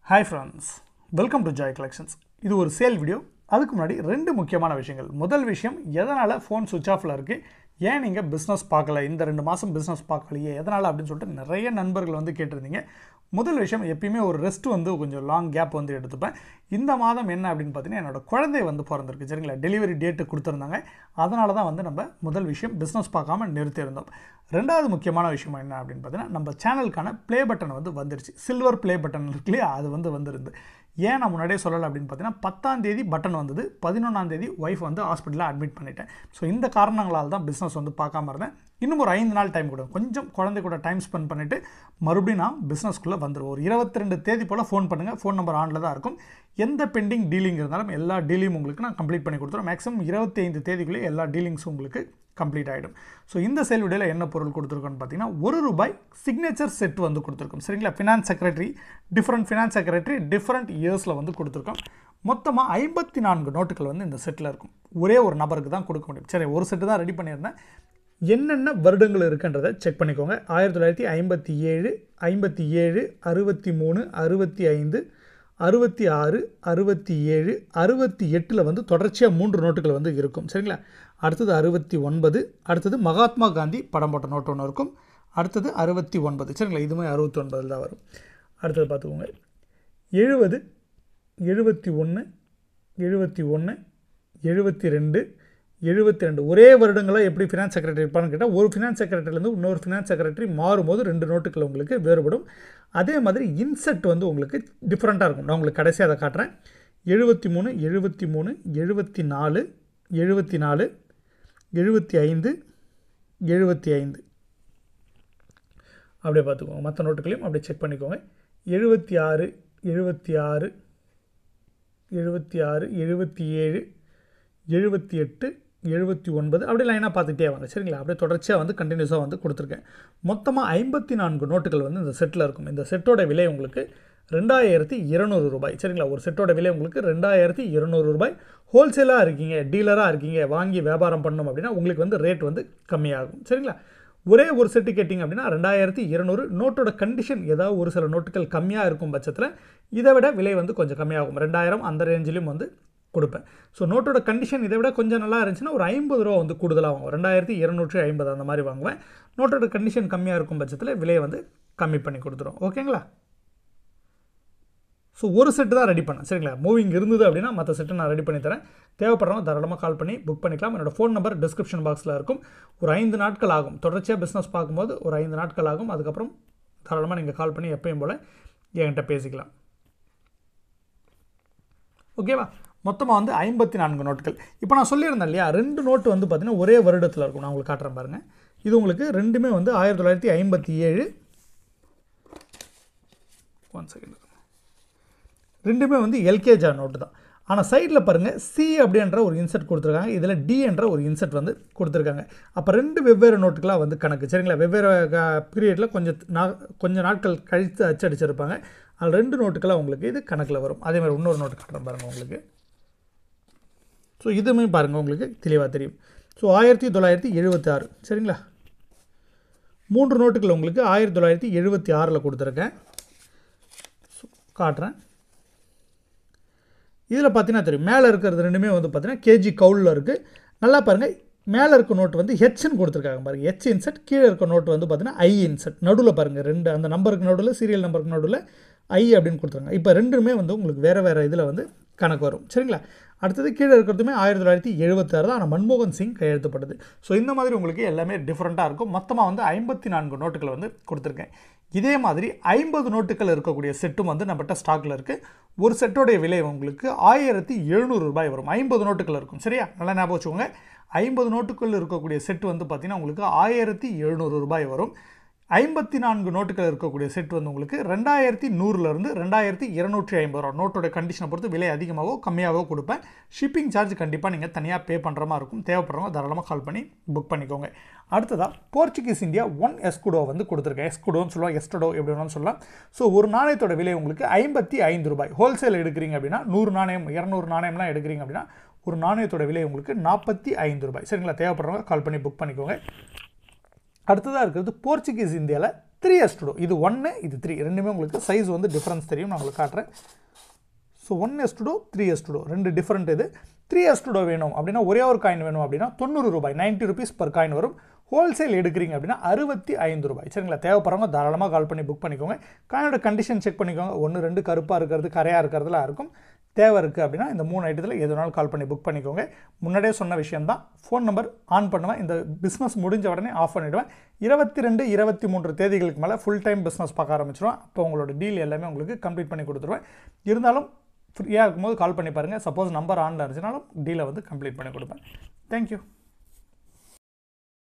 hi friends welcome to Joy collections இது ஒரு sale video அதுக்கு முன்னாடி ரெண்டு முக்கியமான விஷயங்கள் முதல் விஷயம் எதனால் ஃபோன் சுவிச் ஆஃபில் இருக்குது ஏன் நீங்கள் பிஸ்னஸ் பார்க்கல இந்த ரெண்டு மாதம் பிஸ்னஸ் பார்க்கலையே எதனால் அப்படின்னு சொல்லிட்டு நிறைய நண்பர்கள் வந்து கேட்டிருந்தீங்க முதல் விஷயம் எப்பயுமே ஒரு ரெஸ்ட் வந்து கொஞ்சம் லாங் கேப் வந்து எடுத்துப்பேன் இந்த மாதம் என்ன அப்படின்னு பார்த்தீங்கன்னா என்னோட குழந்தை வந்து பிறந்திருக்கு சரிங்களா டெலிவரி டேட்டு கொடுத்துருந்தாங்க அதனால தான் வந்து நம்ம முதல் விஷயம் பிஸ்னஸ் பார்க்காம நிறுத்தியிருந்தோம் ரெண்டாவது முக்கியமான விஷயம் என்ன அப்படின்னு பார்த்தீங்கன்னா நம்ம சேனலுக்கான ப்ளே பட்டன் வந்து வந்துருச்சு சில்வர் ப்ளே பட்டன் இருக்கு இல்லையா அது வந்து வந்திருந்து ஏன் நான் முன்னாடியே சொல்லலை அப்படின்னு பார்த்தீங்கன்னா பத்தாம் தேதி பட்டன் வந்தது பதினொன்றாம் தேதி ஒய்ஃப் வந்து ஹாஸ்பிட்டலில் அட்மிட் பண்ணிட்டேன் ஸோ இந்த காரணங்களால் தான் பிஸ்னஸ் வந்து பார்க்காம இருந்தேன் இன்னும் ஒரு ஐந்து நாள் டைம் கொடுங்க கொஞ்சம் குழந்தை கூட டைம் ஸ்பெண்ட் பண்ணிவிட்டு மறுபடியும் நான் பிஸ்னஸ்க்குள்ளே வந்துடுவோம் ஒரு இருபத்தி ரெண்டு தேதி போல் ஃபோன் பண்ணுங்கள் ஃபோன் நம்பர் ஆனில் தான் இருக்கும் எந்த பெண்டிங் டீலிங் இருந்தாலும் எல்லா டீலிங் உங்களுக்கு நான் கம்ப்ளீட் பண்ணி கொடுத்துருவேன் மேக்ஸிமம் இருபத்தி ஐந்து தேதிக்குள்ளே எல்லா டீலிங்ஸும் உங்களுக்கு கம்ப்ளீட் ஆகிடும் ஸோ இந்த சேல் வீடியோவில் என்ன பொருள் கொடுத்துருக்கோன்னு பார்த்தீங்கன்னா ஒரு ரூபாய் சிக்னேச்சர் செட் வந்து கொடுத்துருக்கோம் சரிங்களா finance secretary different finance secretary different இயர்ஸில் வந்து கொடுத்துருக்கோம் மொத்தமாக ஐம்பத்தி நான்கு நோட்டுகள் வந்து இந்த செட்டில் இருக்கும் ஒரே ஒரு நபருக்கு தான் கொடுக்க முடியும் சரி ஒரு செட்டு தான் ரெடி பண்ணியிருந்தேன் என்னென்ன வருடங்கள் இருக்குன்றதை செக் பண்ணிக்கோங்க ஆயிரத்தி தொள்ளாயிரத்தி ஐம்பத்தி ஏழு ஐம்பத்தி ஏழு அறுபத்தி மூணு அறுபத்தி ஐந்து அறுபத்தி ஆறு அறுபத்தி ஏழு அறுபத்தி எட்டில் வந்து தொடர்ச்சியாக மூன்று நோட்டுகள் வந்து இருக்கும் சரிங்களா அடுத்தது அறுபத்தி ஒன்பது அடுத்தது மகாத்மா காந்தி படம் போட்ட நோட்டு ஒன்று இருக்கும் அடுத்தது அறுபத்தி ஒன்பது சரிங்களா இதுவுமே அறுபத்தி ஒன்பதில் தான் வரும் அடுத்தது பார்த்துக்கோங்க எழுபது எழுபத்தி ஒன்று எழுபத்தி ஒன்று எழுபத்தி ரெண்டு எழுபத்தி ரெண்டு ஒரே வருடங்களாக எப்படி ஃபினான்ஸ் செக்ரட்டரி இருப்பான்னு கேட்டால் ஒரு ஃபினான்ஸ் செக்ரட்டரிலேருந்து இன்னொரு ஃபினான்ஸ் செக்ரட்டரி மாறும்போது ரெண்டு நோட்டுகள் உங்களுக்கு வேறுபடும் அதே மாதிரி இன்செட் வந்து உங்களுக்கு டிஃப்ரெண்ட்டாக இருக்கும் நான் உங்களுக்கு கடைசியாக அதை காட்டுறேன் எழுபத்தி மூணு எழுபத்தி மூணு எழுபத்தி நாலு எழுபத்தி நாலு எழுபத்தி ஐந்து எழுபத்தி ஐந்து அப்படியே பார்த்துக்கோங்க மற்ற நோட்டுகளையும் அப்படியே செக் பண்ணிக்கோங்க எழுபத்தி ஆறு எழுபத்தி ஆறு எழுபத்தி ஆறு எழுபத்தி ஏழு எழுபத்தி எட்டு எழுபத்தி ஒன்பது அப்படியே லைனாக பார்த்துக்கிட்டே வாங்க சரிங்களா அப்படியே தொடர்ச்சியாக வந்து கண்டினியூஸாக வந்து கொடுத்துருக்கேன் மொத்தமாக ஐம்பத்தி நான்கு நோட்டுகள் வந்து இந்த செட்டில் இருக்கும் இந்த செட்டோட விலை உங்களுக்கு ரெண்டாயிரத்தி இருநூறு ரூபாய் சரிங்களா ஒரு செட்டோட விலை உங்களுக்கு ரெண்டாயிரத்தி இருநூறு ரூபாய் ஹோல்சேலாக இருக்கீங்க டீலராக இருக்கீங்க வாங்கி வியாபாரம் பண்ணணும் அப்படின்னா உங்களுக்கு வந்து ரேட் வந்து கம்மியாகும் சரிங்களா ஒரே ஒரு செட்டு கேட்டிங்க அப்படின்னா ரெண்டாயிரத்தி இருநூறு நோட்டோட கண்டிஷன் ஏதாவது ஒரு சில நோட்டுகள் கம்மியாக இருக்கும் பட்சத்தில் இதை விட விலை வந்து கொஞ்சம் கம்மியாகும் ரெண்டாயிரம் அந்த ரேஞ்சிலையும் வந்து கொடுப்பேன் ஸோ நோட்டோட கண்டிஷன் இதை விட கொஞ்சம் நல்லா இருந்துச்சுன்னா ஒரு ஐம்பது ரூபா வந்து கூடுதலாக வாங்குவோம் ரெண்டாயிரத்தி இருநூற்றி ஐம்பது அந்த மாதிரி வாங்குவேன் நோட்டோட கண்டிஷன் கம்மியாக இருக்கும் பட்சத்தில் விலையை வந்து கம்மி பண்ணி கொடுத்துரும் ஓகேங்களா ஸோ ஒரு செட்டு தான் ரெடி பண்ணேன் சரிங்களா மூவிங் இருந்தது அப்படின்னா மற்ற செட்டு நான் ரெடி பண்ணி தரேன் தேவைப்படுறவங்க தாராளமாக கால் பண்ணி புக் பண்ணிக்கலாம் என்னோடய ஃபோன் நம்பர் டிஸ்கிரிப்ஷன் பாக்ஸில் இருக்கும் ஒரு ஐந்து நாட்கள் ஆகும் தொடர்ச்சியாக பிஸ்னஸ் பார்க்கும்போது ஒரு ஐந்து நாட்கள் ஆகும் அதுக்கப்புறம் தாராளமாக நீங்கள் கால் பண்ணி எப்பயும் போல் என்கிட்ட பேசிக்கலாம் ஓகேவா மொத்தமாக வந்து ஐம்பத்தி நான்கு நோட்டுகள் இப்போ நான் சொல்லியிருந்தேன் இல்லையா ரெண்டு நோட்டு வந்து பார்த்திங்கன்னா ஒரே வருடத்தில் இருக்கும் நான் உங்களுக்கு காட்டுறேன் பாருங்கள் இது உங்களுக்கு ரெண்டுமே வந்து ஆயிரத்தி தொள்ளாயிரத்தி ஐம்பத்தி ஏழு ஒன் செகண்ட் ரெண்டுமே வந்து எல்கேஜா நோட்டு தான் ஆனால் சைடில் பாருங்கள் சி அப்படின்ற ஒரு இன்செட் கொடுத்துருக்காங்க இதில் டி என்ற ஒரு இன்செட் வந்து கொடுத்துருக்காங்க அப்போ ரெண்டு வெவ்வேறு நோட்டுகளாக வந்து கணக்கு சரிங்களா வெவ்வேறு பீரியடில் கொஞ்சம் நா கொஞ்சம் நாட்கள் கழித்து அச்சடிச்சிருப்பாங்க அதில் ரெண்டு நோட்டுக்களாக உங்களுக்கு இது கணக்கில் வரும் அதே மாதிரி இன்னொரு நோட்டு காட்டுறேன் பாருங்கள் உங்களுக்கு ஸோ இதுவுமே பாருங்கள் உங்களுக்கு தெளிவாக தெரியும் ஸோ ஆயிரத்தி தொள்ளாயிரத்தி எழுபத்தி ஆறு சரிங்களா மூன்று நோட்டுகள் உங்களுக்கு ஆயிரத்தி தொள்ளாயிரத்தி எழுபத்தி ஆறில் கொடுத்துருக்கேன் காட்டுறேன் இதில் பார்த்தீங்கன்னா தெரியும் மேலே இருக்கிறது ரெண்டுமே வந்து பார்த்தீங்கன்னா கேஜி கவுலில் இருக்குது நல்லா பாருங்கள் மேலே இருக்க நோட்டு வந்து ஹெச்னு கொடுத்துருக்காங்க பாருங்கள் ஹெச் இன்செட் கீழே இருக்க நோட்டு வந்து பார்த்தீங்கன்னா ஐ இன்செட் நடுவில் பாருங்கள் ரெண்டு அந்த நம்பருக்கு நடுவில் சீரியல் நம்பருக்கு நடுவில் ஐ அப்படின்னு கொடுத்துருங்க இப்போ ரெண்டுமே வந்து உங்களுக்கு வேறு வேறு இதில் வந்து கணக்கு வரும் சரிங்களா அடுத்தது கீழே இருக்கிறதுமே ஆயிரத்தி தொள்ளாயிரத்தி எழுபத்தாறு தான் ஆனால் மன்மோகன் சிங் கையெழுத்தப்பட்டது ஸோ இந்த மாதிரி உங்களுக்கு எல்லாமே டிஃப்ரெண்ட்டாக இருக்கும் மொத்தமாக வந்து ஐம்பத்தி நான்கு நோட்டுகள் வந்து கொடுத்துருக்கேன் இதே மாதிரி ஐம்பது நோட்டுகள் இருக்கக்கூடிய செட்டும் வந்து நம்மகிட்ட ஸ்டாக்கில் இருக்குது ஒரு செட்டோடைய விலை உங்களுக்கு ஆயிரத்தி எழுநூறு ரூபாய் வரும் ஐம்பது நோட்டுகள் இருக்கும் சரியா நல்லா ஞாபகம் வச்சுக்கோங்க ஐம்பது நோட்டுகள் இருக்கக்கூடிய செட் வந்து பார்த்திங்கன்னா உங்களுக்கு ஆயிரத்தி எழுநூறு ரூபாய் வரும் ஐம்பத்தி நான்கு நோட்டுகள் இருக்கக்கூடிய செட் வந்து உங்களுக்கு ரெண்டாயிரத்தி நூறுலேருந்து ரெண்டாயிரத்தி இருநூற்றி ஐம்பது ரூபா நோட்டோட கண்டிஷனை பொறுத்து விலை அதிகமாகவோ கம்மியாகவோ கொடுப்பேன் ஷிப்பிங் சார்ஜ் கண்டிப்பாக நீங்கள் தனியாக பே பண்ணுற மாதிரி இருக்கும் தேவைப்படுறவங்க தாராளமாக கால் பண்ணி புக் பண்ணிக்கோங்க அடுத்ததாக போர்ச்சுகீஸ் இந்தியா ஒன் எஸ்குடோ வந்து கொடுத்துருக்கேன் எஸ்குடோன்னு சொல்லலாம் எஸ்டடோ எப்படி வேணாலும் சொல்லலாம் ஸோ ஒரு நாணயத்தோட விலை உங்களுக்கு ஐம்பத்தி ஐந்து ரூபாய் ஹோல்சேல் எடுக்கிறீங்க அப்படின்னா நூறு நாணயம் இரநூறு நாணயம்லாம் எடுக்கிறீங்க அப்படின்னா ஒரு நாணயத்தோட விலை உங்களுக்கு நாற்பத்தி ஐந்து ரூபாய் சரிங்களா தேவைப்படுறவங்க கால் பண்ணி புக் பண்ணிக்கோங்க அடுத்ததாக இருக்கிறது போர்ச்சுகீஸ் இந்தியாவில் த்ரீ எஸ் டூ இது ஒன்று இது த்ரீ ரெண்டுமே உங்களுக்கு சைஸ் வந்து டிஃப்ரென்ஸ் தெரியும் நான் உங்களுக்கு காட்டுறேன் so one S two three S two ரெண்டு டிஃப்ரெண்ட் இது த்ரீ எஸ் டூ வேணும் அப்படின்னா ஒரே ஒரு காயின் வேணும் அப்படின்னா தொண்ணூறு ரூபாய் நைன்ட்டி ருபீஸ் பர் காயின் வரும் ஹோல்சேல் எடுக்கிறீங்க அப்படின்னா அறுபத்தி ஐந்து ரூபாய் சரிங்களா தேவைப்படுறவங்க தாராளமாக கால் பண்ணி புக் பண்ணிக்கோங்க காயினோட கண்டிஷன் செக் பண்ணிக்கோங்க ஒன்று ரெண்டு கருப்பாக இருக்கிறது கரையாக இருக்கிறதுலாம் இருக்கும் தேவை இருக்குது அப்படின்னா இந்த மூணு ஐட்டத்தில் எது வேணாலும் கால் பண்ணி புக் பண்ணிக்கோங்க முன்னாடியே சொன்ன விஷயம் தான் ஃபோன் நம்பர் ஆன் பண்ணுவேன் இந்த பிஸ்னஸ் முடிஞ்ச உடனே ஆஃப் பண்ணிவிடுவேன் இருபத்தி ரெண்டு இருபத்தி மூன்று தேதிகளுக்கு மேலே ஃபுல் டைம் பிஸ்னஸ் பார்க்க ஆரம்பிச்சிடுவேன் அப்போ உங்களோட டீல் எல்லாமே உங்களுக்கு கம்ப்ளீட் பண்ணி கொடுத்துருவேன் இருந்தாலும் ஃப்ரீயாக இருக்கும்போது கால் பண்ணி பாருங்கள் சப்போஸ் நம்பர் ஆனில் இருந்துச்சுனாலும் டீலை வந்து கம்ப்ளீட் பண்ணி கொடுப்பேன் தேங்க்யூ